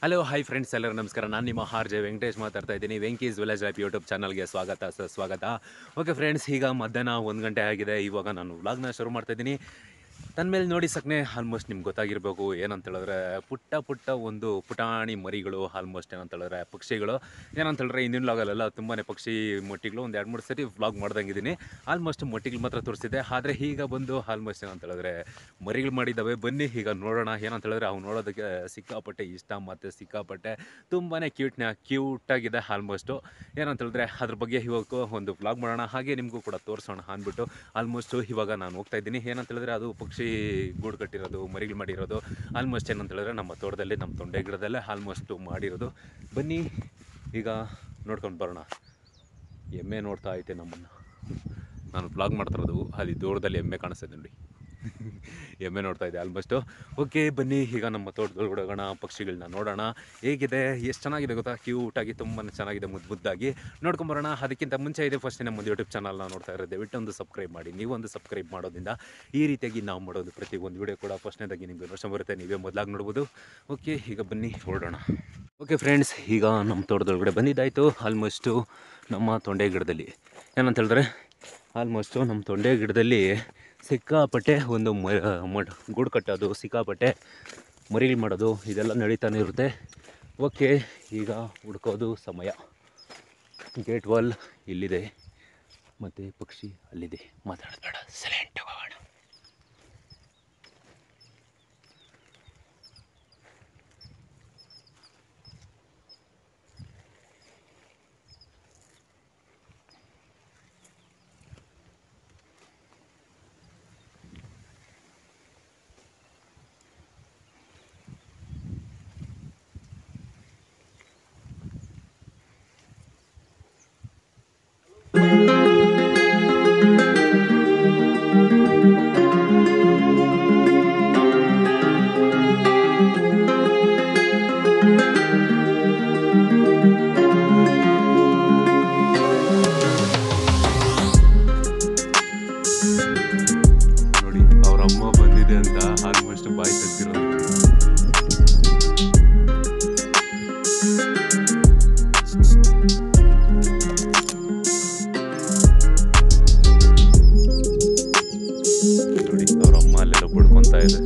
hello hi friends ಎಲ್ಲರೂ ನಮಸ್ಕಾರ ನಾನು ನಿಮ್ಮ ಆರ್ ಜೆ ವೆಂಕಟೇಶ್ ಮಾತಾಡ್ತಾ ಇದ್ದೀನಿ ವೆಂಕೀಸ್ ವಿಲೇಜ್ ಲೈಫ್ ಯೂಟ್ಯೂಬ್ ಚಾನಲ್ಗೆ ಸ್ವಾಗತ ಸ ಸ್ವಾಗತ ಓಕೆ ಫ್ರೆಂಡ್ಸ್ ಈಗ ಮಧ್ಯಾಹ್ನ ಒಂದು ಗಂಟೆ ಆಗಿದೆ ಇವಾಗ ನಾನು ವ್ಲಾಗ್ನ ಶುರು ಮಾಡ್ತಾ ಇದ್ದೀನಿ ತನ್ನ ಮೇಲೆ ನೋಡಿ ಸಕ್ನೆ ಆಲ್ಮೋಸ್ಟ್ ನಿಮ್ಗೆ ಗೊತ್ತಾಗಿರಬೇಕು ಏನಂತ ಹೇಳಿದ್ರೆ ಪುಟ್ಟ ಪುಟ್ಟ ಒಂದು ಪುಟಾಣಿ ಮರಿಗಳು ಆಲ್ಮೋಸ್ಟ್ ಏನಂತ ಹೇಳಿದ್ರೆ ಪಕ್ಷಿಗಳು ಏನಂತ ಹೇಳಿದ್ರೆ ಇಂದಿನ ವ್ಲಾಗಲ್ಲೆಲ್ಲ ತುಂಬಾ ಪಕ್ಷಿ ಮೊಟ್ಟಿಗಳು ಒಂದು ಎರಡು ಮೂರು ಸರಿ ವ್ಲಾಗ್ ಮಾಡ್ದಂಗಿದ್ದೀನಿ ಆಲ್ಮೋಸ್ಟ್ ಮೊಟ್ಟಿಗಳು ಮಾತ್ರ ತೋರಿಸಿದೆ ಆದರೆ ಈಗ ಬಂದು ಆಲ್ಮೋಸ್ಟ್ ಏನಂತ ಹೇಳಿದ್ರೆ ಮರಿಗಳು ಮಾಡಿದ್ದಾವೆ ಬನ್ನಿ ಈಗ ನೋಡೋಣ ಏನಂತ ಹೇಳಿದ್ರೆ ಅವು ನೋಡೋದಕ್ಕೆ ಸಿಕ್ಕಾಪಟ್ಟೆ ಇಷ್ಟ ಮತ್ತು ಸಿಕ್ಕಾಪಟ್ಟೆ ತುಂಬಾ ಕ್ಯೂಟ್ನ ಕ್ಯೂಟಾಗಿದೆ ಆಲ್ಮೋಸ್ಟು ಏನಂತ ಹೇಳಿದ್ರೆ ಅದ್ರ ಬಗ್ಗೆ ಇವಾಗ ಒಂದು ವ್ಲಾಗ್ ಮಾಡೋಣ ಹಾಗೆ ನಿಮಗೂ ಕೂಡ ತೋರಿಸೋಣ ಅಂದ್ಬಿಟ್ಟು ಆಲ್ಮೋಸ್ಟು ಇವಾಗ ನಾನು ಹೋಗ್ತಾ ಇದ್ದೀನಿ ಏನಂತ ಹೇಳಿದ್ರೆ ಅದು ಪಕ್ಷಿ ಗೂಡು ಕಟ್ಟಿರೋದು ಮರಿಗಳು ಮಾಡಿರೋದು ಆಲ್ಮೋಸ್ಟ್ ಏನಂತ ಹೇಳಿದ್ರೆ ನಮ್ಮ ತೋಟದಲ್ಲಿ ನಮ್ಮ ತೊಂಡೆ ಗಿಡದಲ್ಲೇ ಆಲ್ಮೋಸ್ಟು ಮಾಡಿರೋದು ಬನ್ನಿ ಈಗ ನೋಡ್ಕೊಂಡು ಬರೋಣ ಎಮ್ಮೆ ನೋಡ್ತಾ ಐತೆ ನಮ್ಮನ್ನು ನಾನು ವ್ಲಾಗ್ ಮಾಡ್ತಿರೋದು ಅಲ್ಲಿ ದೂರದಲ್ಲಿ ಎಮ್ಮೆ ಕಾಣಿಸ್ತಿದೆ ನೋಡಿ ಎಮ್ಮೆ ನೋಡ್ತಾ ಇದೆ ಆಲ್ಮೋಸ್ಟು ಓಕೆ ಬನ್ನಿ ಈಗ ನಮ್ಮ ತೋಟದೊಳಗಡೆ ಹೋಗೋಣ ಪಕ್ಷಿಗಳನ್ನ ನೋಡೋಣ ಹೇಗಿದೆ ಎಷ್ಟು ಚೆನ್ನಾಗಿದೆ ಗೊತ್ತಾ ಕ್ಯೂಟಾಗಿ ತುಂಬಾ ಚೆನ್ನಾಗಿದೆ ಮುದ್ದು ಮುದ್ದಾಗಿ ನೋಡ್ಕೊಂಬರೋಣ ಅದಕ್ಕಿಂತ ಮುಂಚೆ ಇದೆ ಫಸ್ಟ್ ನಮ್ಮ ಒಂದು ಯೂಟ್ಯೂಬ್ ಚಾನಲ್ನ ನೋಡ್ತಾ ಇರೋದು ದಯವಿಟ್ಟು ಒಂದು ಸಬ್ಸ್ಕ್ರೈಬ್ ಮಾಡಿ ನೀವೊಂದು ಸಬ್ಸ್ಕ್ರೈಬ್ ಮಾಡೋದ್ರಿಂದ ಈ ರೀತಿಯಾಗಿ ನಾವು ಮಾಡೋದು ಪ್ರತಿ ಒಂದು ವಿಡಿಯೋ ಕೂಡ ಫಸ್ಟ್ನೇದಾಗಿ ನಿಮಗೆ ವರ್ಷ ಬರುತ್ತೆ ನೀವೇ ಮೊದಲಾಗಿ ನೋಡ್ಬೋದು ಓಕೆ ಈಗ ಬನ್ನಿ ಹೊರಡೋಣ ಓಕೆ ಫ್ರೆಂಡ್ಸ್ ಈಗ ನಮ್ಮ ತೋಟದೊಳಗಡೆ ಬಂದಿದ್ದಾಯಿತು ಆಲ್ಮೋಸ್ಟು ನಮ್ಮ ತೊಂಡೆ ಗಿಡದಲ್ಲಿ ಏನಂತ ಹೇಳಿದ್ರೆ ಆಲ್ಮೋಸ್ಟು ನಮ್ಮ ತೊಂಡೆ ಗಿಡದಲ್ಲಿ ಸಿಕ್ಕಾಪಟ್ಟೆ ಒಂದು ಮ ಮಡ್ ಗೂಡು ಕಟ್ಟೋದು ಸಿಕ್ಕಾಪಟ್ಟೆ ಮರಿಗಳು ಮಾಡೋದು ಇದೆಲ್ಲ ನಡೀತಾನೆ ಇರುತ್ತೆ ಓಕೆ ಈಗ ಹುಡ್ಕೋದು ಸಮಯ ಗೇಟ್ ವಾಲ್ ಇಲ್ಲಿದೆ ಮತ್ತು ಪಕ್ಷಿ ಅಲ್ಲಿದೆ ಮಾತಾಡೋದು ಬೇಡ ಸೈಲೆಂಟ್ ಹೋಗೋಣ ನೋಡಿ ಅವ್ರ ಅಮ್ಮ ಬಂದಿದೆ ಅಂತ ಆಲ್ಮೋಸ್ಟ್ ಬಾಯಿ ತೆಗ್ದಿರೋದು ನೋಡಿ ಅವ್ರ ಅಮ್ಮ ಅಲ್ಲೆಲ್ಲ ಬಡ್ಕೊಂತ ಇದೆ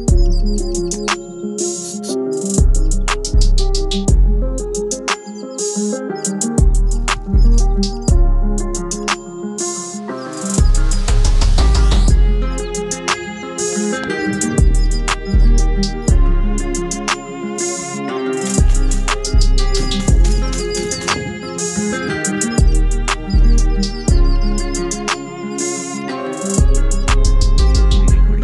ನೋಡಿ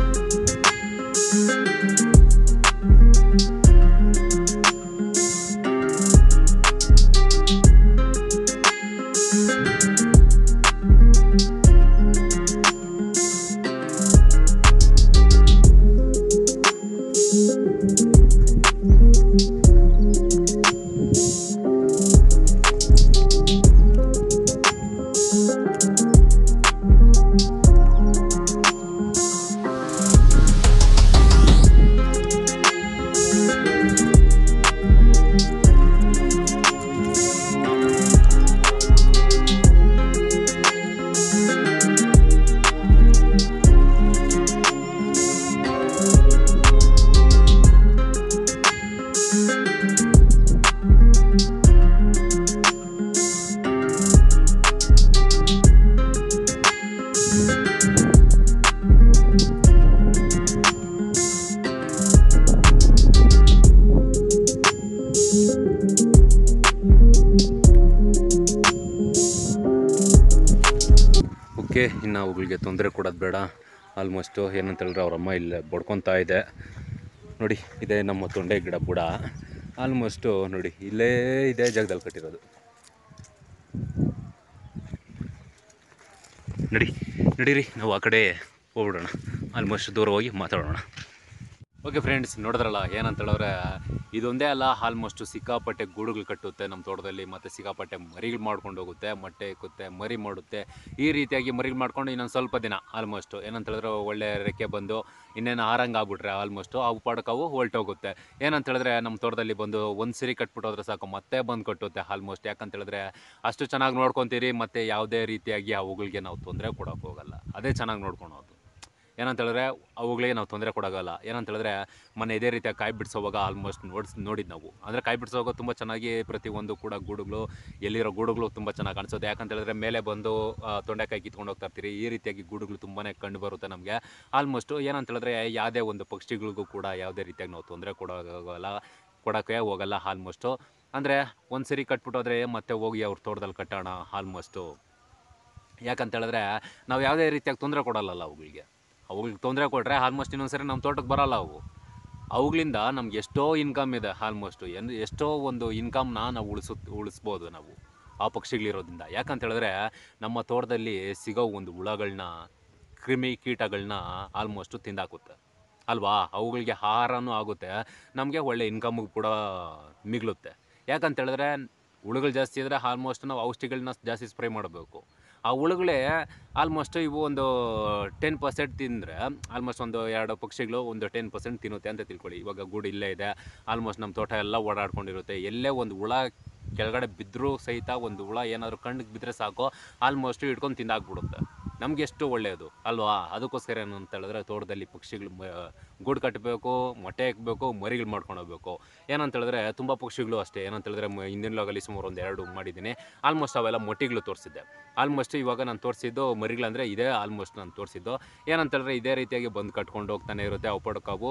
ಓಕೆ ಇನ್ನು ಅವುಗಳಿಗೆ ತೊಂದರೆ ಕೊಡೋದು ಬೇಡ ಆಲ್ಮೋಸ್ಟು ಏನಂತ ಹೇಳಿದ್ರೆ ಅವ್ರ ಅಮ್ಮ ಇಲ್ಲೇ ಬಡ್ಕೊತಾ ಇದೆ ನೋಡಿ ಇದೆ ನಮ್ಮ ತೊಂಡೆ ಗಿಡ ಬುಡ ಆಲ್ಮೋಸ್ಟು ನೋಡಿ ಇಲ್ಲೇ ಇದೇ ಜಾಗದಲ್ಲಿ ಕಟ್ಟಿರೋದು ನಡಿ ನಡೀರಿ ನಾವು ಆ ಕಡೆ ಹೋಗ್ಬಿಡೋಣ ಆಲ್ಮೋಸ್ಟ್ ದೂರ ಹೋಗಿ ಮಾತಾಡೋಣ ಓಕೆ ಫ್ರೆಂಡ್ಸ್ ನೋಡಿದ್ರಲ್ಲ ಏನಂತ ಹೇಳಿದ್ರೆ ಇದೊಂದೇ ಅಲ್ಲ ಆಲ್ಮೋಸ್ಟ್ ಸಿಕ್ಕಾಪಟ್ಟೆ ಗೂಡುಗಳು ಕಟ್ಟುತ್ತೆ ನಮ್ಮ ತೋಟದಲ್ಲಿ ಮತ್ತು ಸಿಕ್ಕಾಪಟ್ಟೆ ಮರಿಗಳು ಮಾಡ್ಕೊಂಡು ಹೋಗುತ್ತೆ ಮೊಟ್ಟೆ ಇಕ್ಕುತ್ತೆ ಮರಿ ಮಾಡುತ್ತೆ ಈ ರೀತಿಯಾಗಿ ಮರಿಗಳು ಮಾಡ್ಕೊಂಡು ಇನ್ನೊಂದು ಸ್ವಲ್ಪ ದಿನ ಆಲ್ಮೋಸ್ಟ್ ಏನಂತ ಹೇಳಿದ್ರೆ ಒಳ್ಳೆ ರೆಕ್ಕೆ ಬಂದು ಇನ್ನೇನು ಆರಂಗೆ ಆಗ್ಬಿಟ್ರೆ ಆಲ್ಮೋಸ್ಟು ಅವು ಪಾಡಕ್ಕೆ ಅವು ಹೊಲ್ಟೋಗುತ್ತೆ ಏನಂತ ಹೇಳಿದ್ರೆ ನಮ್ಮ ತೋಟದಲ್ಲಿ ಬಂದು ಒಂದು ಸರಿ ಕಟ್ಬಿಟ್ಟೋದ್ರೆ ಸಾಕು ಮತ್ತೆ ಬಂದು ಕಟ್ಟುತ್ತೆ ಆಲ್ಮೋಸ್ಟ್ ಯಾಕಂತ ಹೇಳಿದ್ರೆ ಅಷ್ಟು ಚೆನ್ನಾಗಿ ನೋಡ್ಕೊತೀರಿ ಮತ್ತು ಯಾವುದೇ ರೀತಿಯಾಗಿ ಅವುಗಳಿಗೆ ನಾವು ತೊಂದರೆ ಕೊಡೋಕೆ ಹೋಗಲ್ಲ ಅದೇ ಚೆನ್ನಾಗಿ ನೋಡ್ಕೊಳೋದು ಏನಂತ ಹೇಳಿದ್ರೆ ಅವುಗಳಿಗೆ ನಾವು ತೊಂದರೆ ಕೊಡೋಗಲ್ಲ ಏನಂತ ಹೇಳಿದ್ರೆ ಮೊನ್ನೆ ಇದೇ ರೀತಿಯಾಗಿ ಕಾಯಿ ಬಿಡಿಸೋವಾಗ ಆಲ್ಮೋಸ್ಟ್ ನೋಡ್ಸ್ ನೋಡಿದ್ದು ನಾವು ಅಂದರೆ ಕಾಯಿ ಬಿಡಿಸೋವಾಗ ತುಂಬ ಚೆನ್ನಾಗಿ ಪ್ರತಿಯೊಂದು ಕೂಡ ಗೂಡುಗಳು ಎಲ್ಲಿರೋ ಗೂಡುಗಳು ತುಂಬ ಚೆನ್ನಾಗಿ ಕಾಣಿಸುತ್ತೆ ಯಾಕಂತ ಹೇಳಿದ್ರೆ ಮೇಲೆ ಬಂದು ಆ, ತೊಂಡೆಕಾಯಿ ಕಿತ್ಕೊಂಡು ಹೋಗ್ತಾ ಇರ್ತೀರಿ ಈ ರೀತಿಯಾಗಿ ಗೂಡುಗಳು ತುಂಬಾ ಕಂಡು ಬರುತ್ತೆ ನಮಗೆ ಆಲ್ಮೋಸ್ಟು ಏನಂತ ಹೇಳಿದ್ರೆ ಯಾವುದೇ ಒಂದು ಪಕ್ಷಿಗಳಿಗೂ ಕೂಡ ಯಾವುದೇ ರೀತಿಯಾಗಿ ನಾವು ತೊಂದರೆ ಕೊಡೋಗಲ್ಲ ಕೊಡೋಕ್ಕೆ ಹೋಗಲ್ಲ ಆಲ್ಮೋಸ್ಟು ಅಂದರೆ ಒಂದು ಸರಿ ಕಟ್ಬಿಟ್ಟೋದ್ರೆ ಮತ್ತೆ ಹೋಗಿ ಅವ್ರ ತೋಟದಲ್ಲಿ ಕಟ್ಟೋಣ ಆಲ್ಮೋಸ್ಟು ಯಾಕಂತ ಹೇಳಿದ್ರೆ ನಾವು ಯಾವುದೇ ರೀತಿಯಾಗಿ ತೊಂದರೆ ಕೊಡಲ್ಲಲ್ಲ ಅವುಗಳಿಗೆ ಅವುಗಳಿಗೆ ತೊಂದರೆ ಕೊಟ್ಟರೆ ಆಲ್ಮೋಸ್ಟ್ ಇನ್ನೊಂದ್ಸರಿ ನಮ್ಮ ತೋಟಕ್ಕೆ ಬರಲ್ಲ ಅವು ಅವುಗಳಿಂದ ನಮ್ಗೆ ಎಷ್ಟೋ ಇನ್ಕಮ್ ಇದೆ ಆಲ್ಮೋಸ್ಟು ಎನ್ ಎಷ್ಟೋ ಒಂದು ಇನ್ಕಮ್ನ ನಾವು ಉಳಿಸು ಉಳಿಸ್ಬೋದು ನಾವು ಆ ಪಕ್ಷಿಗಳಿರೋದ್ರಿಂದ ಯಾಕಂತ ಹೇಳಿದ್ರೆ ನಮ್ಮ ತೋಟದಲ್ಲಿ ಸಿಗೋ ಒಂದು ಹುಳಗಳನ್ನ ಕ್ರಿಮಿ ಕೀಟಗಳನ್ನ ಆಲ್ಮೋಸ್ಟು ತಿಂದಾಕುತ್ತೆ ಅಲ್ವಾ ಅವುಗಳಿಗೆ ಆಹಾರನೂ ಆಗುತ್ತೆ ನಮಗೆ ಒಳ್ಳೆ ಇನ್ಕಮ್ಗೂ ಕೂಡ ಮಿಗಲುತ್ತೆ ಯಾಕಂತ ಹೇಳಿದ್ರೆ ಹುಳುಗಳು ಜಾಸ್ತಿ ಇದ್ದರೆ ಆಲ್ಮೋಸ್ಟ್ ನಾವು ಔಷಧಿಗಳನ್ನ ಜಾಸ್ತಿ ಸ್ಪ್ರೇ ಮಾಡಬೇಕು ಆ ಹುಳುಗಳೇ ಆಲ್ಮೋಸ್ಟ್ ಇವು ಒಂದು ಟೆನ್ ಪರ್ಸೆಂಟ್ ತಿಂದರೆ ಆಲ್ಮೋಸ್ಟ್ ಒಂದು ಎರಡು ಪಕ್ಷಿಗಳು ಒಂದು ಟೆನ್ ಪರ್ಸೆಂಟ್ ತಿನ್ನುತ್ತೆ ಅಂತ ತಿಳ್ಕೊಳ್ಳಿ ಇವಾಗ ಗೂಡು ಇಲ್ಲೇ ಇದೆ ಆಲ್ಮೋಸ್ಟ್ ನಮ್ಮ ತೋಟ ಎಲ್ಲ ಓಡಾಡ್ಕೊಂಡಿರುತ್ತೆ ಎಲ್ಲೇ ಒಂದು ಹುಳ ಕೆಳಗಡೆ ಬಿದ್ದರೂ ಸಹಿತ ಒಂದು ಹುಳ ಏನಾದರೂ ಕಣ್ಣಿಗೆ ಬಿದ್ದರೆ ಸಾಕು ಆಲ್ಮೋಸ್ಟ್ ಹಿಡ್ಕೊಂಡು ತಿಂದಾಕ್ಬಿಡುತ್ತೆ ನಮ್ಗೆ ಎಷ್ಟು ಒಳ್ಳೆಯದು ಅಲ್ವಾ ಅದಕ್ಕೋಸ್ಕರ ಏನು ಅಂತ ಹೇಳಿದ್ರೆ ತೋಟದಲ್ಲಿ ಪಕ್ಷಿಗಳು ಮ ಗೂಡು ಕಟ್ಟಬೇಕು ಮೊಟ್ಟೆ ಹಾಕಬೇಕು ಮರಿಗಳು ಮಾಡ್ಕೊಂಡು ಹೋಗ್ಬೇಕು ಏನಂತ ಹೇಳಿದ್ರೆ ತುಂಬ ಪಕ್ಷಿಗಳು ಅಷ್ಟೇ ಏನಂತ ಹೇಳಿದ್ರೆ ಮ- ಹಿಂದಿನ ಲಾಗಲ್ಲಿ ಸುಮಾರು ಒಂದು ಎರಡು ಮಾಡಿದ್ದೀನಿ ಆಲ್ಮೋಸ್ಟ್ ಅವೆಲ್ಲ ಮೊಟ್ಟೆಗಳು ತೋರಿಸಿದ್ದೆ ಆಲ್ಮೋಸ್ಟ್ ಇವಾಗ ನಾನು ತೋರಿಸಿದ್ದು ಮರಿಗಳಂದರೆ ಇದೇ ಆಲ್ಮೋಸ್ಟ್ ನಾನು ತೋರಿಸಿದ್ದು ಏನಂತ ಹೇಳಿದ್ರೆ ಇದೇ ರೀತಿಯಾಗಿ ಬಂದು ಕಟ್ಕೊಂಡು ಹೋಗ್ತಾನೆ ಇರುತ್ತೆ ಅವು ಪಡ್ಕಾವು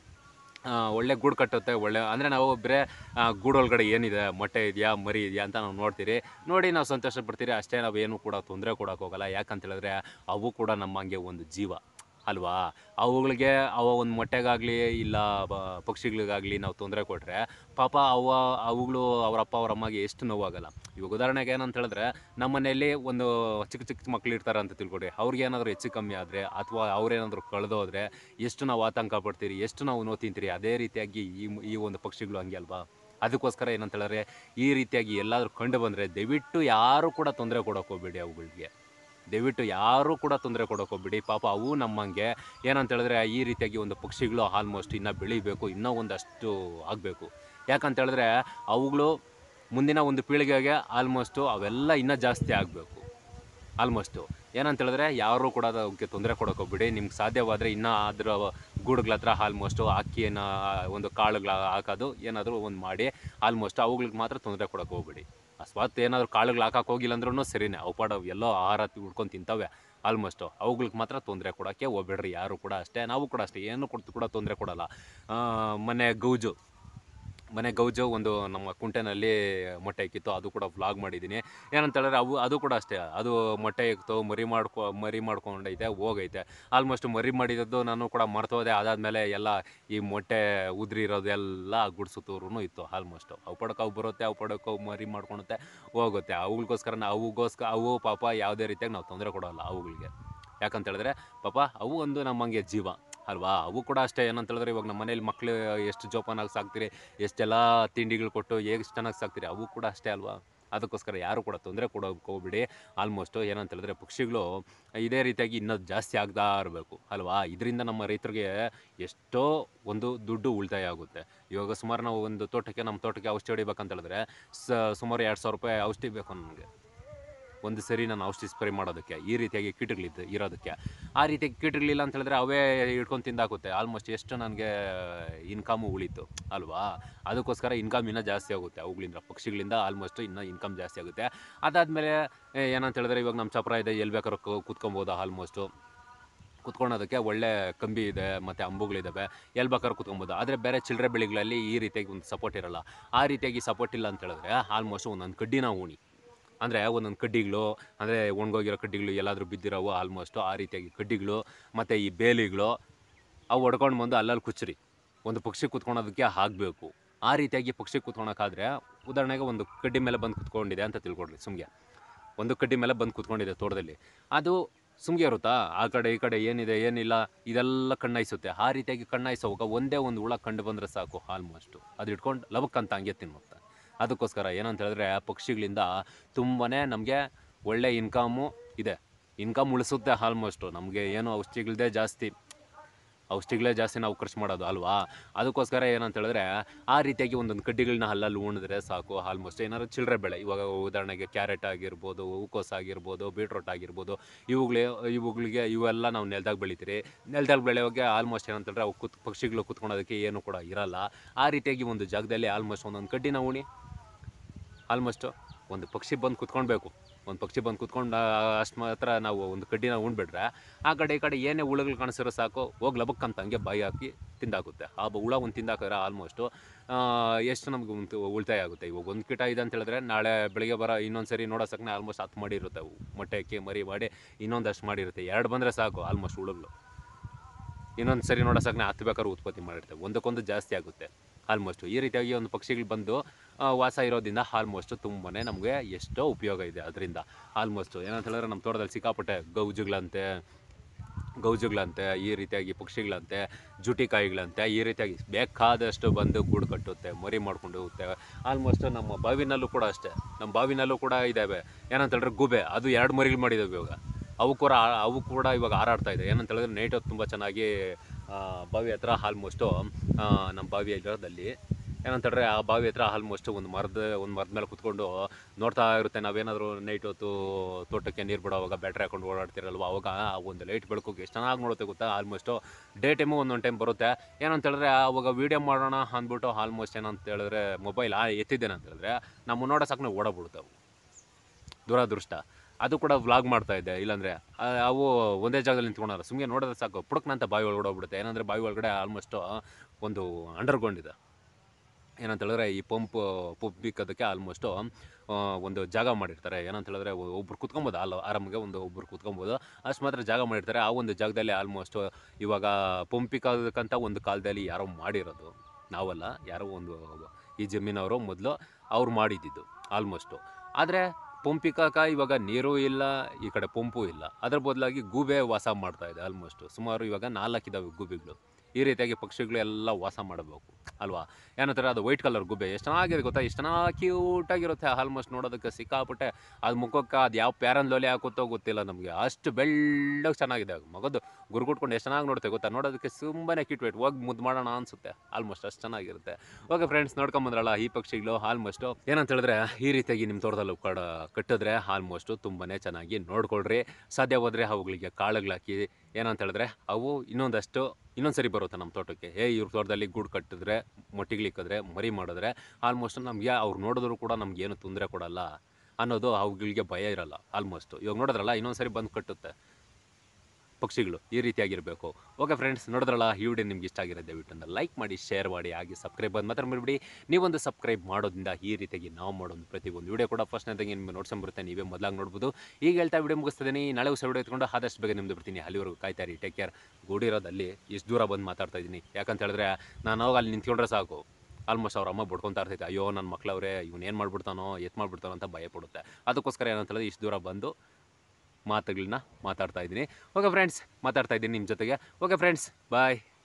ಆ, ಒಳ್ಳೆ ಗೂಡು ಕಟ್ಟುತ್ತೆ ಒಳ್ಳೆ ಅಂದರೆ ನಾವು ಬರೇ ಗೂಡು ಒಳಗಡೆ ಏನಿದೆ ಮೊಟ್ಟೆ ಇದೆಯಾ ಮರಿ ಇದೆಯಾ ಅಂತ ನಾವು ನೋಡ್ತೀರಿ ನೋಡಿ ನಾವು ಸಂತೋಷ ಪಡ್ತೀರಿ ಅಷ್ಟೇ ನಾವೇನು ಕೂಡ ತೊಂದರೆ ಕೊಡೋಕೆ ಹೋಗಲ್ಲ ಯಾಕಂತ ಹೇಳಿದ್ರೆ ಅವು ಕೂಡ ನಮ್ಮಂಗೆ ಒಂದು ಜೀವ ಅಲ್ವಾ ಅವುಗಳಿಗೆ ಅವ ಒಂದು ಮೊಟ್ಟೆಗಾಗಲಿ ಇಲ್ಲ ಬ- ಪಕ್ಷಿಗಳಿಗಾಗಲಿ ನಾವು ತೊಂದರೆ ಕೊಟ್ಟರೆ ಪಾಪ ಅವ ಅವುಗಳು ಅವರ ಅಪ್ಪ ಅವ್ರ ಅಮ್ಮಗೆ ಎಷ್ಟು ನೋವಾಗಲ್ಲ ಇವಾಗ ಉದಾಹರಣೆಗೆ ಏನಂತ ಹೇಳಿದ್ರೆ ನಮ್ಮ ಮನೆಯಲ್ಲಿ ಒಂದು ಚಿಕ್ಕ ಚಿಕ್ಕ ಮಕ್ಳು ಇರ್ತಾರೆ ಅಂತ ತಿಳ್ಕೊಡಿ ಅವ್ರಿಗೆ ಏನಾದರೂ ಹೆಚ್ಚು ಕಮ್ಮಿ ಆದರೆ ಅಥವಾ ಅವ್ರೇನಾದರೂ ಕಳೆದೋದ್ರೆ ಎಷ್ಟು ನಾವು ಆತಂಕ ಪಡ್ತೀರಿ ಎಷ್ಟು ನಾವು ನೋವು ತಿಂತೀರಿ ಅದೇ ರೀತಿಯಾಗಿ ಈ ಮ್- ಈ ಒಂದು ಪಕ್ಷಿಗಳು ಹಂಗೆ ಅಲ್ವಾ ಅದಕ್ಕೋಸ್ಕರ ಏನಂತ ಹೇಳಿದ್ರೆ ಈ ರೀತಿಯಾಗಿ ಎಲ್ಲಾದರೂ ಕಂಡು ಬಂದರೆ ದಯವಿಟ್ಟು ಯಾರೂ ಕೂಡ ತೊಂದರೆ ಕೊಡೋಕೆ ಹೋಗ್ಬೇಡಿ ಅವುಗಳಿಗೆ ದಯವಿಟ್ಟು ಯಾರೂ ಕೂಡ ತೊಂದರೆ ಕೊಡೋಕೆ ಹೋಗ್ಬೇಡಿ ಪಾಪ ಅವು ನಮ್ಮಂಗೆ ಏನಂತ ಹೇಳಿದ್ರೆ ಈ ರೀತಿಯಾಗಿ ಒಂದು ಪಕ್ಷಿಗಳು ಆಲ್ಮೋಸ್ಟ್ ಇನ್ನೂ ಬೆಳಿಬೇಕು ಇನ್ನೂ ಒಂದಷ್ಟು ಆಗಬೇಕು ಯಾಕಂತ ಹೇಳಿದ್ರೆ ಅವುಗಳು ಮುಂದಿನ ಒಂದು ಪೀಳಿಗೆಗೆ ಆಲ್ಮೋಸ್ಟು ಅವೆಲ್ಲ ಇನ್ನೂ ಜಾಸ್ತಿ ಆಗಬೇಕು ಆಲ್ಮೋಸ್ಟು ಏನಂತ ಹೇಳಿದ್ರೆ ಯಾರೂ ಕೂಡ ಅದಕ್ಕೆ ತೊಂದರೆ ಕೊಡೋಕೆ ಹೋಗ್ಬಿಡಿ ನಿಮ್ಗೆ ಸಾಧ್ಯವಾದರೆ ಇನ್ನೂ ಅದರ ಗೂಡುಗಳ ಹತ್ರ ಆಲ್ಮೋಸ್ಟು ಅಕ್ಕಿಯನ್ನು ಒಂದು ಕಾಳುಗಳ ಹಾಕೋದು ಏನಾದರೂ ಒಂದು ಮಾಡಿ ಆಲ್ಮೋಸ್ಟ್ ಅವುಗಳಿಗೆ ಮಾತ್ರ ತೊಂದರೆ ಕೊಡೋಕೆ ಹೋಗ್ಬಿಡಿ ಅಸ್ವಾತ್ ಏನಾದರೂ ಕಾಳುಗಳು ಹಾಕಕ್ಕೆ ಹೋಗಿಲ್ಲ ಅಂದ್ರೂ ಸರಿನೇ ಅವು ಪಾಡ ಎಲ್ಲೋ ಆಹಾರ ಹುಡ್ಕೊಂಡು ತಿಂತವೆ ಆಲ್ಮೋಸ್ಟು ಅವುಗಳಿಗೆ ಮಾತ್ರ ತೊಂದರೆ ಕೊಡೋಕ್ಕೆ ಹೋಗ್ಬೇಡ್ರಿ ಯಾರು ಕೂಡ ಅಷ್ಟೇ ನಾವು ಕೂಡ ಅಷ್ಟೇ ಏನು ಕೊಟ್ಟು ಕೂಡ ತೊಂದರೆ ಕೊಡಲ್ಲ ಆ, ಮೊನ್ನೆ ಗೌಜು ಮನೆ ಗೌಜು ಒಂದು ನಮ್ಮ ಕುಂಟೆನಲ್ಲಿ ಮೊಟ್ಟೆ ಇಕ್ಕಿತ್ತು ಅದು ಕೂಡ ವ್ಲಾಗ್ ಮಾಡಿದ್ದೀನಿ ಏನಂತ ಹೇಳಿದ್ರೆ ಅವು ಅದು ಕೂಡ ಅಷ್ಟೇ ಅದು ಮೊಟ್ಟೆ ಇಕ್ತು ಮರಿ ಮಾಡ್ಕೊ ಮರಿ ಮಾಡ್ಕೊಂಡೈತೆ ಹೋಗೈತೆ ಆಲ್ಮೋಸ್ಟ್ ಮರಿ ಮಾಡಿದ್ದು ನಾನು ಕೂಡ ಮರ್ತೋದೆ ಅದಾದಮೇಲೆ ಎಲ್ಲ ಈ ಮೊಟ್ಟೆ ಉದ್ರಿ ಇರೋದೆಲ್ಲ ಗುಡ್ಸುತ್ತೂರು ಇತ್ತು ಆಲ್ಮೋಸ್ಟ್ ಅವು ಪಡಕ್ಕೆ ಅವು ಬರುತ್ತೆ ಅವು ಪಡಕ್ಕೆ ಅವು ಮರಿ ಮಾಡ್ಕೊಳುತ್ತೆ ಹೋಗುತ್ತೆ ಅವುಗಳಿಗೋಸ್ಕರ ಅವುಗೋಸ್ಕರ ಅವು ಪಾಪ ಯಾವುದೇ ರೀತಿಯಾಗಿ ನಾವು ತೊಂದರೆ ಕೊಡೋಲ್ಲ ಅವುಗಳಿಗೆ ಯಾಕಂತ ಹೇಳಿದ್ರೆ ಪಾಪ ಅವು ಒಂದು ನಮ್ಮಂಗೆ ಜೀವ ಅಲ್ವಾ ಅವು ಕೂಡ ಅಷ್ಟೇ ಏನಂತ ಹೇಳಿದ್ರೆ ಇವಾಗ ನಮ್ಮ ಮನೇಲಿ ಮಕ್ಕಳು ಎಷ್ಟು ಜೋಪಾನಾಗಿ ಸಾಕ್ತೀರಿ ಎಷ್ಟೆಲ್ಲ ತಿಂಡಿಗಳು ಕೊಟ್ಟು ಎಷ್ಟು ಚೆನ್ನಾಗಿ ಸಾಕ್ತೀರಿ ಅವು ಕೂಡ ಅಷ್ಟೇ ಅಲ್ವಾ ಅದಕ್ಕೋಸ್ಕರ ಯಾರು ಕೂಡ ತೊಂದರೆ ಕೊಡೋಕೆ ಹೋಗ್ಬಿಡಿ ಆಲ್ಮೋಸ್ಟು ಏನಂತ ಹೇಳಿದ್ರೆ ಪಕ್ಷಿಗಳು ಇದೇ ರೀತಿಯಾಗಿ ಇನ್ನೂ ಜಾಸ್ತಿ ಆಗ್ತಾ ಇರಬೇಕು ಅಲ್ವಾ ಇದರಿಂದ ನಮ್ಮ ರೈತರಿಗೆ ಎಷ್ಟೋ ಒಂದು ದುಡ್ಡು ಉಳಿತಾಯ ಆಗುತ್ತೆ ಇವಾಗ ಸುಮಾರು ನಾವು ಒಂದು ತೋಟಕ್ಕೆ ನಮ್ಮ ತೋಟಕ್ಕೆ ಔಷಧಿ ಹೊಡಿಬೇಕಂತ ಹೇಳಿದ್ರೆ ಸ ಸುಮಾರು ಎರಡು ಸಾವಿರ ರೂಪಾಯಿ ಔಷಧಿ ಬೇಕು ನನಗೆ ಒಂದು ಸರಿ ನಾನು ಔಷಧಿ ಸ್ಪ್ರೇ ಮಾಡೋದಕ್ಕೆ ಈ ರೀತಿಯಾಗಿ ಕೀಟಗಳಿದ್ದು ಇರೋದಕ್ಕೆ ಆ ರೀತಿಯಾಗಿ ಕೀಟಗಳಿಲ್ಲ ಅಂತ ಹೇಳಿದ್ರೆ ಅವೇ ಹಿಡ್ಕೊಂಡು ತಿಂದಾಕುತ್ತೆ ಆಲ್ಮೋಸ್ಟ್ ಎಷ್ಟು ನನಗೆ ಇನ್ಕಮು ಉಳೀತು ಅಲ್ವಾ ಅದಕ್ಕೋಸ್ಕರ ಇನ್ಕಮ್ ಇನ್ನೂ ಜಾಸ್ತಿ ಆಗುತ್ತೆ ಅವುಗಳಿಂದ ಪಕ್ಷಿಗಳಿಂದ ಆಲ್ಮೋಸ್ಟ್ ಇನ್ನೂ ಇನ್ಕಮ್ ಜಾಸ್ತಿ ಆಗುತ್ತೆ ಅದಾದಮೇಲೆ ಏನಂತ ಹೇಳಿದ್ರೆ ಇವಾಗ ನಮ್ಮ ಚಪ್ರ ಇದೆ ಎಲ್ಲಿ ಬೇಕಾದ್ರೂ ಕು- ಕೂತ್ಕೊಬೋದು ಆಲ್ಮೋಸ್ಟು ಕುತ್ಕೊಳೋದಕ್ಕೆ ಒಳ್ಳೆ ಕಂಬಿ ಇದೆ ಮತ್ತು ಅಂಬುಗಳಿದ್ದಾವೆ ಎಲ್ಲಿ ಬೇಕಾದ್ರೂ ಕುತ್ಕೊಬೋದು ಆದರೆ ಬೇರೆ ಚಿಲ್ಲರೆ ಬೆಳೆಗಳಲ್ಲಿ ಈ ರೀತಿಯಾಗಿ ಒಂದು ಸಪೋರ್ಟ್ ಇರಲ್ಲ ಆ ರೀತಿಯಾಗಿ ಸಪೋರ್ಟ್ ಇಲ್ಲ ಅಂತ ಹೇಳಿದ್ರೆ ಆಲ್ಮೋಸ್ಟ್ ಒಂದೊಂದು ಕಡ್ಡಿನ ಉಣಿ ಅಂದರೆ ಒಂದೊಂದು ಕಡ್ಡಿಗಳು ಅಂದರೆ ಒಣಗೋಗಿರೋ ಕಡ್ಡಿಗಳು ಎಲ್ಲಾದರೂ ಬಿದ್ದಿರೋವು ಆಲ್ಮೋಸ್ಟು ಆ ರೀತಿಯಾಗಿ ಕಡ್ಡಿಗಳು ಮತ್ತು ಈ ಬೇಲಿಗಳು ಅವು ಹೊಡ್ಕೊಂಡು ಬಂದು ಅಲ್ಲಲ್ಲಿ ಕುಚ್ಚ್ರಿ ಒಂದು ಪಕ್ಷಿ ಕುತ್ಕೊಳೋದಕ್ಕೆ ಆಗಬೇಕು ಆ ರೀತಿಯಾಗಿ ಪಕ್ಷಿ ಕುತ್ಕೊಳಕ್ಕಾದ್ರೆ ಉದಾಹರಣೆಗೆ ಒಂದು ಕಡ್ಡಿ ಮೇಲೆ ಬಂದು ಕುತ್ಕೊಂಡಿದೆ ಅಂತ ತಿಳ್ಕೊಡ್ರಿ ಸುಮ್ಗೆ ಒಂದು ಕಡ್ಡಿ ಮೇಲೆ ಬಂದು ಕುತ್ಕೊಂಡಿದೆ ತೋಟದಲ್ಲಿ ಅದು ಸುಮ್ಗೆ ಇರುತ್ತಾ ಆ ಕಡೆ ಈ ಕಡೆ ಏನಿದೆ ಏನಿಲ್ಲ ಇದೆಲ್ಲ ಕಣ್ಣಾಯಿಸುತ್ತೆ ಆ ರೀತಿಯಾಗಿ ಕಣ್ಣಾಯಿಸೋವಾಗ ಒಂದೇ ಒಂದು ಹುಳ ಕಂಡು ಬಂದರೆ ಸಾಕು ಆಲ್ಮೋಸ್ಟು ಅದು ಇಟ್ಕೊಂಡು ಲವಕ್ಕಂತ ಹಂಗೆ ತಿನ್ನುತ್ತೆ ಅದಕ್ಕೋಸ್ಕರ ಏನಂತ ಹೇಳಿದ್ರೆ ಪಕ್ಷಿಗಳಿಂದ ತುಂಬಾ ನಮಗೆ ಒಳ್ಳೆ ಇನ್ಕಮು ಇದೆ ಇನ್ಕಮ್ ಉಳಿಸುತ್ತೆ ಆಲ್ಮೋಸ್ಟು ನಮಗೆ ಏನು ಔಷಧಿಗಳದೇ ಜಾಸ್ತಿ ಔಷಧಿಗಳೇ ಜಾಸ್ತಿ ನಾವು ಖರ್ಚು ಮಾಡೋದು ಅಲ್ವಾ ಅದಕ್ಕೋಸ್ಕರ ಏನಂತ ಹೇಳಿದ್ರೆ ಆ ರೀತಿಯಾಗಿ ಒಂದೊಂದು ಕಡ್ಡಿಗಳನ್ನ ಹಲ್ಲಲ್ಲಿ ಉಣಿದ್ರೆ ಸಾಕು ಆಲ್ಮೋಸ್ಟ್ ಏನಾದ್ರು ಚಿಲ್ಲರೆ ಬೆಳೆ ಇವಾಗ ಉದಾಹರಣೆಗೆ ಕ್ಯಾರೆಟ್ ಆಗಿರ್ಬೋದು ಹೂಕೋಸು ಆಗಿರ್ಬೋದು ಬೀಟ್ರೋಟ್ ಆಗಿರ್ಬೋದು ಇವುಗಳೇ ಇವುಗಳಿಗೆ ಇವೆಲ್ಲ ನಾವು ನೆಲದಾಗ ಬೆಳಿತೀರಿ ನೆಲದಾಗ ಬೆಳೆಯೋಗೆ ಆಲ್ಮೋಸ್ಟ್ ಏನಂತ ಹೇಳಿದ್ರೆ ಅವು ಕುತ್ ಪಕ್ಷಿಗಳು ಕುತ್ಕೊಳೋದಕ್ಕೆ ಏನು ಕೂಡ ಇರಲ್ಲ ಆ ರೀತಿಯಾಗಿ ಒಂದು ಜಾಗದಲ್ಲಿ ಆಲ್ಮೋಸ್ಟ್ ಒಂದೊಂದು ಕಡ್ಡಿನ ಉಣಿ ಆಲ್ಮೋಸ್ಟು ಒಂದು ಪಕ್ಷಿ ಬಂದು ಕುತ್ಕೊಳ್ಬೇಕು ಒಂದು ಪಕ್ಷಿ ಬಂದು ಕುತ್ಕೊಂಡು ಅಷ್ಟು ಮಾತ್ರ ನಾವು ಒಂದು ಕಡ್ಡಿನ ಉಣ್ಬಿಟ್ರೆ ಆ ಕಡೆ ಈ ಕಡೆ ಏನೇ ಹುಳುಗಳು ಕಾಣಿಸಿರೋ ಸಾಕು ಹೋಗಿ ಲಬಕ್ಕಂತ ಹಂಗೆ ಬಾಯಿ ಹಾಕಿ ತಿಂದಾಗುತ್ತೆ ಆ ಬ- ಹುಳ ಒಂದು ತಿಂದಾಕಿದ್ರೆ ಆಲ್ಮೋಸ್ಟು ಎಷ್ಟು ನಮ್ಗೆ ಒಂದು ಉಳಿತಾಯ ಆಗುತ್ತೆ ಇವಾಗ ಒಂದು ಕೀಟ ಇದೆ ಅಂತ ಹೇಳಿದ್ರೆ ನಾಳೆ ಬೆಳಿಗ್ಗೆ ಬರೋ ಇನ್ನೊಂದು ಸರಿ ನೋಡೋ ಸಾಕನೆ ಆಲ್ಮೋಸ್ಟ್ ಹತ್ತು ಮಾಡಿರುತ್ತೆ ಅವು ಮೊಟ್ಟೆ ಅಕ್ಕಿ ಮರಿ ಮಾಡಿ ಇನ್ನೊಂದಷ್ಟು ಮಾಡಿರುತ್ತೆ ಎರಡು ಬಂದರೆ ಸಾಕು ಆಲ್ಮೋಸ್ಟ್ ಹುಳುಗಳು ಇನ್ನೊಂದು ಸರಿ ನೋಡೋ ಸಾಕನೆ ಹತ್ತು ಬೇಕಾದ್ರೂ ಉತ್ಪತ್ತಿ ಮಾಡಿರ್ತವೆ ಒಂದಕ್ಕೊಂದು ಜಾಸ್ತಿ ಆಗುತ್ತೆ ಆಲ್ಮೋಸ್ಟು ಈ ರೀತಿಯಾಗಿ ಒಂದು ಪಕ್ಷಿಗಳು ಬಂದು ಆ, ವಾಸ ಇರೋದ್ರಿಂದ ಆಲ್ಮೋಸ್ಟ್ ತುಂಬಾ ನಮಗೆ ಎಷ್ಟೋ ಉಪಯೋಗ ಇದೆ ಅದರಿಂದ ಆಲ್ಮೋಸ್ಟು ಏನಂತ ಹೇಳಿದ್ರೆ ನಮ್ಮ ತೋಟದಲ್ಲಿ ಸಿಕ್ಕಾಪಟ್ಟೆ ಗೌಜುಗಳಂತೆ ಗೌಜುಗಳಂತೆ ಈ ರೀತಿಯಾಗಿ ಪಕ್ಷಿಗಳಂತೆ ಜುಟಿಕಾಯಿಗಳಂತೆ ಈ ರೀತಿಯಾಗಿ ಬೇಕಾದಷ್ಟು ಬಂದು ಗೂಡು ಕಟ್ಟುತ್ತೆ ಮರಿ ಮಾಡ್ಕೊಂಡು ಹೋಗುತ್ತೆ ಆಲ್ಮೋಸ್ಟ್ ನಮ್ಮ ಬಾವಿನಲ್ಲೂ ಕೂಡ ಅಷ್ಟೇ ನಮ್ಮ ಬಾವಿನಲ್ಲೂ ಕೂಡ ಇದ್ದಾವೆ ಏನಂತ ಹೇಳಿದ್ರೆ ಗುಬೆ ಅದು ಎರಡು ಮರಿಗಳು ಮಾಡಿದ್ದಾವೆ ಇವಾಗ ಅವು ಕೂಡ ಅವು ಕೂಡ ಇವಾಗ ಹಾರಾಡ್ತಾ ಇದೆ ಏನಂತ ಹೇಳಿದ್ರೆ ನೈಟ್ ಹೊತ್ತು ತುಂಬ ಚೆನ್ನಾಗಿ ಆ, ಬಾವಿ ಹತ್ರ ಆಲ್ಮೋಸ್ಟು ನಮ್ಮ ಬಾವಿ ಇರೋದಲ್ಲಿ ಏನಂತ ಹೇಳಿದ್ರೆ ಆ ಬಾವಿ ಹತ್ರ ಆಲ್ಮೋಸ್ಟ್ ಒಂದು ಮರದ ಒಂದು ಮರದ ಮೇಲೆ ಕುತ್ಕೊಂಡು ನೋಡ್ತಾ ಇರುತ್ತೆ ನಾವೇನಾದರೂ ನೈಟ್ ಹೊತ್ತು ತೋಟಕ್ಕೆ ನೀರು ಬಿಡೋವಾಗ ಬ್ಯಾಟ್ರಿ ಹಾಕೊಂಡು ಓಡಾಡ್ತಿರಲ್ವ ಅವಾಗ ಆ ಒಂದು ಲೈಟ್ ಬೆಳಕಿಗೆ ಎಷ್ಟು ಚೆನ್ನಾಗಿ ನೋಡುತ್ತೆ ಗೊತ್ತಾ ಆಲ್ಮೋಸ್ಟು ಡೇ ಟೈಮು ಒಂದೊಂದು ಟೈಮ್ ಬರುತ್ತೆ ಏನಂತ ಹೇಳಿದ್ರೆ ಅವಾಗ ವೀಡಿಯೋ ಮಾಡೋಣ ಅಂದ್ಬಿಟ್ಟು ಆಲ್ಮೋಸ್ಟ್ ಏನಂತ ಹೇಳಿದ್ರೆ ಮೊಬೈಲ್ ಆ ಎತ್ತಿದ್ದೇನೆ ಅಂತ ಹೇಳಿದ್ರೆ ನಮ್ಮ ನೋಡೋ ಸಾಕು ಓಡಬಿಡುತ್ತೆ ಅವು ದುರಾದೃಷ್ಟ ಅದು ಕೂಡ ವ್ಲಾಗ್ ಮಾಡ್ತಾ ಇದ್ದೆ ಇಲ್ಲಾಂದರೆ ಅವು ಒಂದೇ ಜಾಗದಲ್ಲಿ ನಿಂತ್ಕೊಂಡಾರ ಸುಮ್ಮನೆ ನೋಡಿದ್ರೆ ಸಾಕು ಪುಡಕ್ನಂತ ಬಾವಿ ಒಳಗಡೆ ಹೋಗ್ಬಿಡುತ್ತೆ ಏನಂದರೆ ಬಾವಿ ಒಳಗಡೆ ಆಲ್ಮೋಸ್ಟು ಒಂದು ಅಂಡರ್ಗ್ರೌಂಡ್ ಇದೆ ಏನಂತ ಹೇಳಿದ್ರೆ ಈ ಪಂಪ್ ಪಂಪ್ ಬಿಕ್ಕೋದಕ್ಕೆ ಆಲ್ಮೋಸ್ಟು ಒಂದು ಜಾಗ ಮಾಡಿರ್ತಾರೆ ಏನಂತ ಹೇಳಿದ್ರೆ ಒಬ್ರು ಕುತ್ಕೊಬೋದು ಅಲ್ಲ ಆರಾಮಿಗೆ ಒಂದು ಒಬ್ರು ಕುತ್ಕೊಬೋದು ಅಷ್ಟು ಮಾತ್ರ ಜಾಗ ಮಾಡಿರ್ತಾರೆ ಆ ಒಂದು ಜಾಗದಲ್ಲಿ ಆಲ್ಮೋಸ್ಟು ಇವಾಗ ಪಂಪ್ ಬಿಕ್ಕೋದಕ್ಕಂತ ಒಂದು ಕಾಲದಲ್ಲಿ ಯಾರೋ ಮಾಡಿರೋದು ನಾವಲ್ಲ ಯಾರೋ ಒಂದು ಈ ಜಮೀನವರು ಮೊದಲು ಅವ್ರು ಮಾಡಿದ್ದಿದ್ದು ಆಲ್ಮೋಸ್ಟು ಆದರೆ ಪಂಪಿಕಾಕ ಇವಾಗ ನೀರು ಇಲ್ಲ ಈ ಕಡೆ ಪಂಪು ಇಲ್ಲ ಅದ್ರ ಬದಲಾಗಿ ಗೂಬೆ ವಾಸ ಮಾಡ್ತಾ ಇದೆ ಆಲ್ಮೋಸ್ಟು ಸುಮಾರು ಇವಾಗ ನಾಲ್ಕಿದಾವೆ ಗೂಬೆಗಳು ಈ ರೀತಿಯಾಗಿ ಪಕ್ಷಿಗಳು ಎಲ್ಲ ವಾಸ ಮಾಡಬೇಕು ಅಲ್ವಾ ಏನಂತಾರೆ ಅದು ವೈಟ್ ಕಲರ್ ಗುಬ್ಬೆ ಎಷ್ಟು ಚೆನ್ನಾಗಿದೆ ಗೊತ್ತಾ ಎಷ್ಟು ಚೆನ್ನಾಗಿ ಕ್ಯೂಟಾಗಿರುತ್ತೆ ಆಲ್ಮೋಸ್ಟ್ ನೋಡೋದಕ್ಕೆ ಸಿಕ್ಕಾಪಟ್ಟೆ ಅದು ಮುಖಕ್ಕೆ ಅದು ಯಾವ ಪ್ಯಾರನ್ ಲೋಲಿ ಹಾಕುತ್ತೋ ಗೊತ್ತಿಲ್ಲ ನಮಗೆ ಅಷ್ಟು ಬೆಳ್ಳಗೆ ಚೆನ್ನಾಗಿದೆ ಅದು ಮಗದು ಗುರುಗುಟ್ಕೊಂಡು ಎಷ್ಟು ಚೆನ್ನಾಗಿ ನೋಡುತ್ತೆ ಗೊತ್ತಾ ನೋಡೋದಕ್ಕೆ ತುಂಬಾನೇ ಕ್ಯೂಟ್ ವೇಟ್ ಹೋಗಿ ಮುದ್ದು ಮಾಡೋಣ ಅನ್ಸುತ್ತೆ ಆಲ್ಮೋಸ್ಟ್ ಅಷ್ಟು ಚೆನ್ನಾಗಿರುತ್ತೆ ಓಕೆ ಫ್ರೆಂಡ್ಸ್ ನೋಡ್ಕೊಂಬಂದ್ರಲ್ಲ ಈ ಪಕ್ಷಿಗಳು ಆಲ್ಮೋಸ್ಟು ಏನಂತ ಹೇಳಿದ್ರೆ ಈ ರೀತಿಯಾಗಿ ನಿಮ್ಮ ತೋಟದಲ್ಲಿ ಕಡ ಕಟ್ಟಿದ್ರೆ ಆಲ್ಮೋಸ್ಟು ತುಂಬಾ ಚೆನ್ನಾಗಿ ನೋಡ್ಕೊಳ್ರಿ ಸಾಧ್ಯ ಹೋದರೆ ಅವುಗಳಿಗೆ ಕಾಳುಗಳಾಕಿ ಏನಂತ ಹೇಳಿದ್ರೆ ಅವು ಇನ್ನೊಂದಷ್ಟು ಇನ್ನೊಂದು ಸರಿ ಬರುತ್ತೆ ನಮ್ಮ ತೋಟಕ್ಕೆ ಏ ಇವ್ರ ತೋಟದಲ್ಲಿ ಗೂಡು ಕಟ್ಟಿದ್ರೆ ಮೊಟ್ಟಿಗಳಿಕ್ಕಿದ್ರೆ ಮರಿ ಮಾಡಿದ್ರೆ ಆಲ್ಮೋಸ್ಟ್ ನಮಗೆ ಅವ್ರು ನೋಡಿದ್ರು ಕೂಡ ನಮ್ಗೆ ಏನು ತೊಂದರೆ ಕೊಡಲ್ಲ ಅನ್ನೋದು ಅವುಗಳಿಗೆ ಭಯ ಇರಲ್ಲ ಆಲ್ಮೋಸ್ಟ್ ಇವಾಗ ನೋಡಿದ್ರಲ್ಲ ಇನ್ನೊಂದು ಸರಿ ಬಂದು ಕಟ್ಟುತ್ತೆ ಪಕ್ಷಿಗಳು ಈ ರೀತಿಯಾಗಿರಬೇಕು ಓಕೆ ಫ್ರೆಂಡ್ಸ್ ನೋಡಿದ್ರಲ್ಲ ಈ ವಿಡಿಯೋ ನಿಮ್ಗೆ ಇಷ್ಟ ಆಗಿರೋ ದಯವಿಟ್ಟು ಲೈಕ್ ಮಾಡಿ ಶೇರ್ ಮಾಡಿ ಹಾಗೆ ಸಬ್ಸ್ಕ್ರೈಬ್ ಬಂದು ಮಾತ್ರ ಮರಿಬಿಡಿ ನೀವೊಂದು ಸಬ್ಸ್ಕ್ರೈಬ್ ಮಾಡೋದ್ರಿಂದ ಈ ರೀತಿಯಾಗಿ ನಾವು ಮಾಡೋದು ಪ್ರತಿಯೊಂದು ವಿಡಿಯೋ ಕೂಡ ಫಸ್ಟ್ನೇದಾಗಿ ನಿಮಗೆ ನೋಡ್ಸ್ಕೊಂಬರುತ್ತೆ ನೀವೇ ಮೊದಲಾಗಿ ನೋಡ್ಬೋದು ಈಗ ಹೇಳ್ತಾ ವಿಡಿಯೋ ಮುಗಿಸ್ತಿದ್ದೀನಿ ನಾಳೆ ಹೊಸ ವಿಡಿಯೋ ಎತ್ಕೊಂಡು ಆದಷ್ಟು ಬೇಗ ನಿಮ್ದು ಬಿಡ್ತೀನಿ ಅಲ್ಲಿವರೆಗೂ ಕಾಯ್ತಾ ಇರಿ ಟೇಕ್ ಕೇರ್ ಗೂಡಿರೋದಲ್ಲಿ ಇಷ್ಟು ದೂರ ಬಂದು ಮಾತಾಡ್ತಾ ಇದ್ದೀನಿ ಯಾಕಂತ ಹೇಳಿದ್ರೆ ನಾನು ಅವಾಗ ಅಲ್ಲಿ ನಿಂತ್ಕೊಂಡ್ರೆ ಸಾಕು ಆಲ್ಮೋಸ್ಟ್ ಅವ್ರ ಅಮ್ಮ ಬಡ್ಕೊತಾ ಇರ್ತೈತೆ ಅಯ್ಯೋ ನನ್ನ ಮಕ್ಳವ್ರೆ ಇವ್ನು ಏನು ಮಾಡ್ಬಿಡ್ತಾನೋ ಎತ್ ಮಾಡ್ಬಿಡ್ತಾನೋ ಅಂತ ಭಯ ಪಡುತ್ತೆ ಅದಕ್ಕೋಸ್ಕರ ಏನಂತ ಹೇಳಿದ್ರೆ ಇಷ್ಟು ದೂರ ಬಂದು ಮಾತುಗಳನ್ನ ಮಾತಾಡ್ತಾ ಇದ್ದೀನಿ ಓಕೆ ಫ್ರೆಂಡ್ಸ್ ಮಾತಾಡ್ತಾ ಇದ್ದೀನಿ ನಿಮ್ಮ ಜೊತೆಗೆ ಓಕೆ ಫ್ರೆಂಡ್ಸ್ ಬಾಯ್